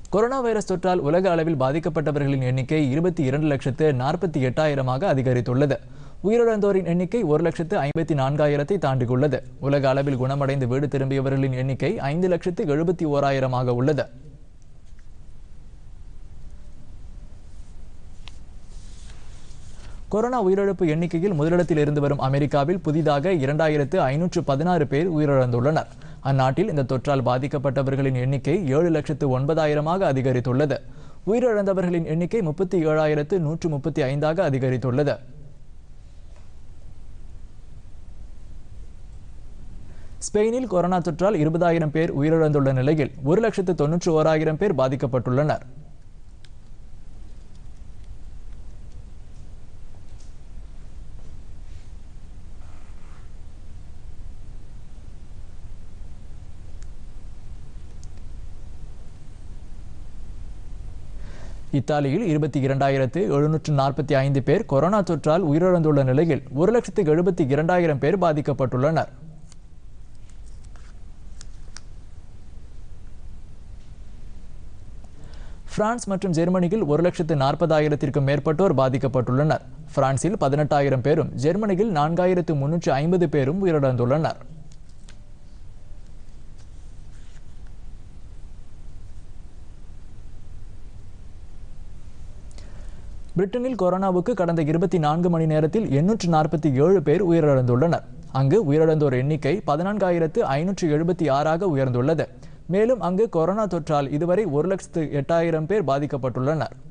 corona virus தொற்றால் உலக அளவில் பாதிக்கப்பட்டவர்களின் எண்ணிக்கை இருபத்தி இரண்டு லட்சத்து நாற்பத்தி எட்டாயிரமாக அதிகரித்துள்ளது உயிரிழந்தோரின் எண்ணிக்கை ஒரு லட்சத்து ஐம்பத்தி நான்காயிரத்தை தாண்டியுள்ளது உலக அளவில் குணமடைந்து வீடு திரும்பியவர்களின் எண்ணிக்கை ஐந்து லட்சத்து எழுபத்தி ஓராயிரமாக உள்ளது கொரோனா உயிரிழப்பு எண்ணிக்கையில் முதலிடத்தில் இருந்து வரும் அமெரிக்காவில் புதிதாக இரண்டாயிரத்து ஐநூற்று பதினாறு பேர் உயிரிழந்துள்ளனர் அந்நாட்டில் இந்த தொற்றால் பாதிக்கப்பட்டவர்களின் எண்ணிக்கை ஏழு லட்சத்து ஒன்பதாயிரமாக அதிகரித்துள்ளது உயிரிழந்தவர்களின் எண்ணிக்கை முப்பத்தி ஏழாயிரத்து நூற்று முப்பத்தி ஐந்தாக அதிகரித்துள்ளது ஸ்பெயினில் கொரோனா தொற்றால் இருபதாயிரம் பேர் உயிரிழந்துள்ள நிலையில் ஒரு லட்சத்து தொன்னூற்று ஓராயிரம் பேர் பாதிக்கப்பட்டுள்ளனர் இத்தாலியில் இருபத்தி இரண்டாயிரத்து எழுநூற்று நாற்பத்தி ஐந்து பேர் கொரோனா தொற்றால் உயிரிழந்துள்ள நிலையில் ஒரு லட்சத்து எழுபத்தி இரண்டாயிரம் பேர் பாதிக்கப்பட்டுள்ளனர் பிரான்ஸ் மற்றும் ஜெர்மனியில் ஒரு லட்சத்து நாற்பதாயிரத்திற்கும் மேற்பட்டோர் பாதிக்கப்பட்டுள்ளனர் பிரான்சில் பதினெட்டாயிரம் பேரும் ஜெர்மனியில் நான்காயிரத்து முன்னூற்று ஐம்பது பேரும் உயிரிழந்துள்ளனர் பிரிட்டனில் கொரோனாவுக்கு கடந்த இருபத்தி நான்கு மணி நேரத்தில் எண்ணூற்று நாற்பத்தி ஏழு பேர் உயிரிழந்துள்ளனர் அங்கு உயிரிழந்தோர் எண்ணிக்கை பதினான்காயிரத்து ஐநூற்று எழுபத்தி ஆறாக உயர்ந்துள்ளது மேலும் அங்கு கொரோனா தொற்றால் இதுவரை ஒரு லட்சத்து எட்டாயிரம் பேர் பாதிக்கப்பட்டுள்ளனர்